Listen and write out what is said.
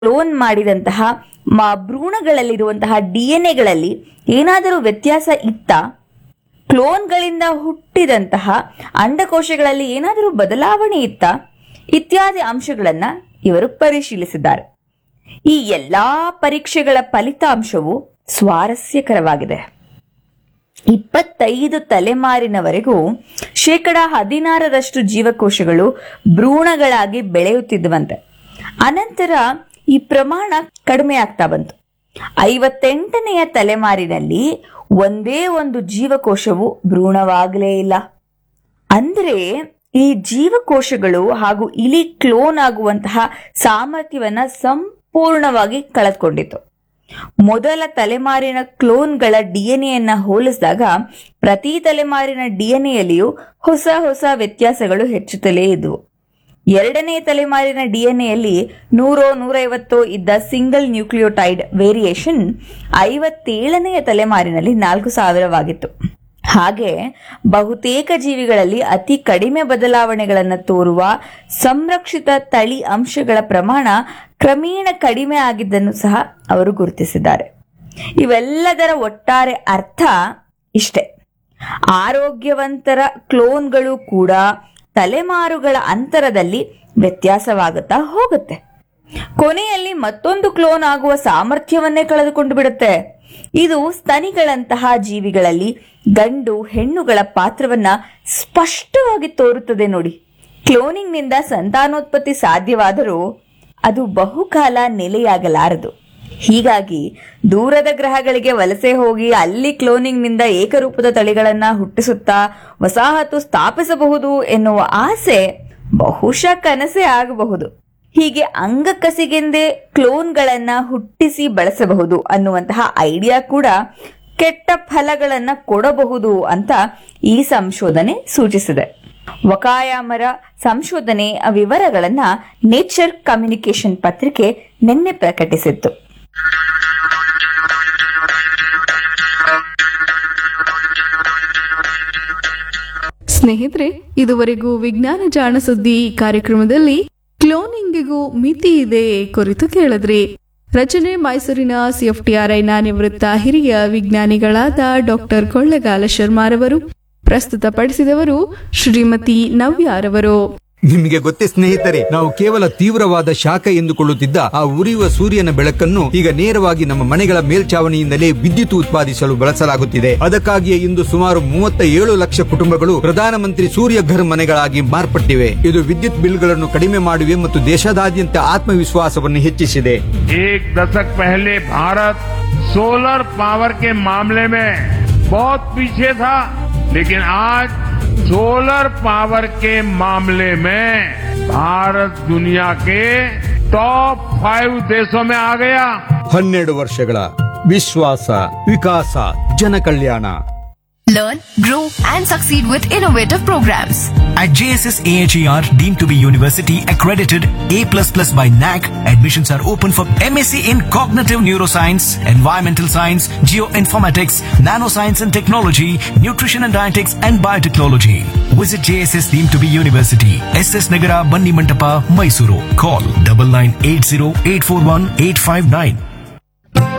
Clown ಮಾಡಿದಂತಹ ಮ- ಭ್ರೂಣಗಳಲ್ಲಿರುವಂತಹ ಡಿಎನ್ಎಗಳಲ್ಲಿ ಏನಾದರೂ ವ್ಯತ್ಯಾಸ ಇತ್ತಾ ಕ್ಲೋನ್ಗಳಿಂದ ಹುಟ್ಟಿದಂತಹ ಅಂಡಕೋಶಗಳಲ್ಲಿ ಏನಾದರೂ ಬದಲಾವಣೆ ಇತ್ತಾ ಇತ್ಯಾದಿ ಅಂಶಗಳನ್ನ ಇವರು ಪರಿಶೀಲಿಸಿದ್ದಾರೆ ಈ ಎಲ್ಲಾ ಪರೀಕ್ಷೆಗಳ ಫಲಿತಾಂಶವು ಸ್ವಾರಸ್ಯಕರವಾಗಿದೆ ಇಪ್ಪತ್ತೈದು ತಲೆಮಾರಿನವರೆಗೂ ಶೇಕಡ ಹದಿನಾರರಷ್ಟು ಜೀವಕೋಶಗಳು ಭ್ರೂಣಗಳಾಗಿ ಬೆಳೆಯುತ್ತಿದ್ದವಂತೆ ಅನಂತರ ಈ ಪ್ರಮಾಣ ಕಡಿಮೆ ಆಗ್ತಾ ಬಂತು ಐವತ್ತೆಂಟನೆಯ ತಲೆಮಾರಿನಲ್ಲಿ ಒಂದೇ ಒಂದು ಜೀವಕೋಶವು ಭ್ರೂಣವಾಗಲೇ ಇಲ್ಲ ಅಂದ್ರೆ ಈ ಜೀವಕೋಶಗಳು ಹಾಗೂ ಇಲಿ ಕ್ಲೋನ್ ಆಗುವಂತಹ ಸಾಮರ್ಥ್ಯವನ್ನ ಸಂಪೂರ್ಣವಾಗಿ ಕಳೆದುಕೊಂಡಿತು ಮೊದಲ ತಲೆಮಾರಿನ ಕ್ಲೋನ್ಗಳ ಡಿಎನ್ಎಯನ್ನ ಹೋಲಿಸಿದಾಗ ಪ್ರತಿ ತಲೆಮಾರಿನ ಡಿಎನ್ಎಯಲ್ಲಿಯೂ ಹೊಸ ಹೊಸ ವ್ಯತ್ಯಾಸಗಳು ಹೆಚ್ಚುತ್ತಲೇ ಇದ್ವು ಎರಡನೇ ತಲೆಮಾರಿನ ಡಿಎನ್ಎಯಲ್ಲಿ ನೂರೋ ನೂರೈವತ್ತೋ ಇದ್ದ ಸಿಂಗಲ್ ನ್ಯೂಕ್ಲಿಯೋಟೈಡ್ ವೇರಿಯೇಷನ್ ಐವತ್ತೇಳನೆಯ ತಲೆಮಾರಿನಲ್ಲಿ ನಾಲ್ಕು ಸಾವಿರವಾಗಿತ್ತು ಹಾಗೆ ಬಹುತೇಕ ಜೀವಿಗಳಲ್ಲಿ ಅತಿ ಕಡಿಮೆ ಬದಲಾವಣೆಗಳನ್ನು ತೋರುವ ಸಂರಕ್ಷಿತ ತಳಿ ಅಂಶಗಳ ಪ್ರಮಾಣ ಕ್ರಮೇಣ ಕಡಿಮೆ ಆಗಿದ್ದನ್ನು ಸಹ ಅವರು ಗುರುತಿಸಿದ್ದಾರೆ ಇವೆಲ್ಲದರ ಒಟ್ಟಾರೆ ಅರ್ಥ ಇಷ್ಟೆ ಆರೋಗ್ಯವಂತರ ಕ್ಲೋನ್ಗಳು ಕೂಡ ತಲೆಮಾರುಗಳ ಅಂತರದಲ್ಲಿ ವ್ಯತ್ಯಾಸವಾಗುತ್ತಾ ಹೋಗುತ್ತೆ ಕೊನೆಯಲ್ಲಿ ಮತ್ತೊಂದು ಕ್ಲೋನ್ ಆಗುವ ಸಾಮರ್ಥ್ಯವನ್ನೇ ಕಳೆದುಕೊಂಡು ಬಿಡುತ್ತೆ ಇದು ಸ್ತನಿಗಳಂತಹ ಜೀವಿಗಳಲ್ಲಿ ಗಂಡು ಹೆಣ್ಣುಗಳ ಪಾತ್ರವನ್ನ ಸ್ಪಷ್ಟವಾಗಿ ತೋರುತ್ತದೆ ನೋಡಿ ಕ್ಲೋನಿಂಗ್ನಿಂದ ಸಂತಾನೋತ್ಪತ್ತಿ ಸಾಧ್ಯವಾದರೂ ಅದು ಬಹುಕಾಲ ನೆಲೆಯಾಗಲಾರದು ಹೀಗಾಗಿ ದೂರದ ಗ್ರಹಗಳಿಗೆ ವಲಸೆ ಹೋಗಿ ಅಲ್ಲಿ ಕ್ಲೋನಿಂಗ್ನಿಂದ ಏಕರೂಪದ ತಳಿಗಳನ್ನ ಹುಟ್ಟಿಸುತ್ತಾ ವಸಾಹತು ಸ್ಥಾಪಿಸಬಹುದು ಎನ್ನುವ ಆಸೆ ಬಹುಶಃ ಕನಸೇ ಆಗಬಹುದು ಹೀಗೆ ಅಂಗಕಸಿಗೆಂದೇ ಕ್ಲೋನ್ಗಳನ್ನ ಹುಟ್ಟಿಸಿ ಬಳಸಬಹುದು ಅನ್ನುವಂತಹ ಐಡಿಯಾ ಕೂಡ ಕೆಟ್ಟ ಫಲಗಳನ್ನ ಕೊಡಬಹುದು ಅಂತ ಈ ಸಂಶೋಧನೆ ಸೂಚಿಸಿದೆ ವಕಾಯಾಮರ ಸಂಶೋಧನೆ ವಿವರಗಳನ್ನ ನೇಚರ್ ಕಮ್ಯುನಿಕೇಶನ್ ಪತ್ರಿಕೆ ನಿನ್ನೆ ಪ್ರಕಟಿಸಿತ್ತು ಸ್ನೇಹಿತರೆ ಇದುವರೆಗೂ ವಿಜ್ಞಾನ ಜಾಣ ಸುದ್ದಿ ಕಾರ್ಯಕ್ರಮದಲ್ಲಿ ಕ್ಲೋನಿಂಗಿಗೂ ಮಿತಿ ಇದೆ ಕುರಿತು ಕೇಳಿದ್ರಿ ರಚನೆ ಮೈಸೂರಿನ ಸಿಎಫ್ಟಿಆರ್ಐನ ನಿವೃತ್ತ ಹಿರಿಯ ವಿಜ್ಞಾನಿಗಳಾದ ಡಾಕ್ಟರ್ ಕೊಳ್ಳಗಾಲ ಶರ್ಮಾರವರು ಪ್ರಸ್ತುತಪಡಿಸಿದವರು ಶ್ರೀಮತಿ ನವ್ಯಾರವರು ನಿಮಗೆ ಗೊತ್ತೇ ಸ್ನೇಹಿತರೆ ನಾವು ಕೇವಲ ತೀವ್ರವಾದ ಶಾಖ ಎಂದುಕೊಳ್ಳುತ್ತಿದ್ದ ಆ ಉರಿಯುವ ಸೂರ್ಯನ ಬೆಳಕನ್ನು ಈಗ ನೇರವಾಗಿ ನಮ್ಮ ಮನೆಗಳ ಮೇಲ್ಛಾವಣಿಯಿಂದಲೇ ವಿದ್ಯುತ್ ಉತ್ಪಾದಿಸಲು ಬಳಸಲಾಗುತ್ತಿದೆ ಅದಕ್ಕಾಗಿಯೇ ಇಂದು ಸುಮಾರು ಮೂವತ್ತ ಏಳು ಲಕ್ಷ ಕುಟುಂಬಗಳು ಪ್ರಧಾನಮಂತ್ರಿ ಸೂರ್ಯ ಘರ್ ಮನೆಗಳಾಗಿ ಮಾರ್ಪಟ್ಟಿವೆ ಇದು ವಿದ್ಯುತ್ ಬಿಲ್ಗಳನ್ನು ಕಡಿಮೆ ಮಾಡಿವೆ ಮತ್ತು ದೇಶದಾದ್ಯಂತ ಆತ್ಮವಿಶ್ವಾಸವನ್ನು ಹೆಚ್ಚಿಸಿದೆ एक दशक पहले भारत सोलर पावर के मामले में बहुत पीछे था लेकिन आज सोलर पावर के मामले में भारत दुनिया के टॉप फाइव देशों में आ गया ಹನ್ನೆರಡು ವರ್ಷಗಳ ವಿಶ್ವಾಸ ವಿಕಾಸ ಜನಕಲ್ಯಾಣ Learn, grow, and succeed with innovative programs. At JSS AHER, deemed to be university accredited A++ by NAC, admissions are open for MSc in Cognitive Neuroscience, Environmental Science, Geoinformatics, Nanoscience and Technology, Nutrition and Dietetics, and Biotechnology. Visit JSS deemed to be university, SS Nagara, Banni Mantapa, Mysuru. Call 9980 841 859.